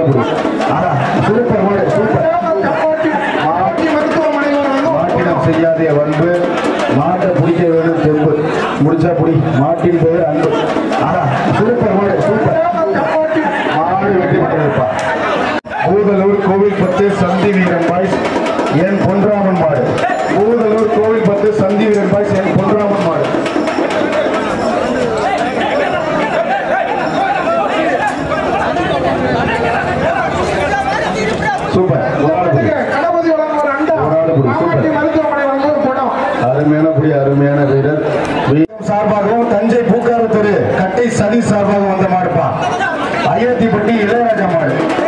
புடி ஆனா சூப்பர் மாடு சூப்பர் மாட்டினம் செய்யாதே வன்பு மாட்டை பிடிக்க வேணும் தெம்பு முடிச்சா புடி மாட்டின் பெயர் அன்பு ஆனா சூப்பர் மாடு சூப்பர் மாடு வெற்றி பெற்றிருப்பா பூதலூர் கோவில் பத்து சந்தி வீரன் பாய்ஸ் என் பொன்ராமன் மாடு பூதலூர் கோவில் பத்து சந்தி வீரன் பாய்ஸ் என் பொன்ராமன் மாடு சூப்பர் ஒரு ஆள் புடி. கணபதி வழங்குவோர் அண்டா ஒரு ஆள் புடி. மாவட்ட சூப்பர் மருத்துவமனை வழங்குவோர் படம் அருமையான புடி அருமையான வீரர் வீரம் சார்பாகவும் தஞ்சை பூக்கார தெரு கட்டை சதி சார்பாக வந்த மாடுப்பா அயோத்திப்பட்டி இளையராஜா மாடு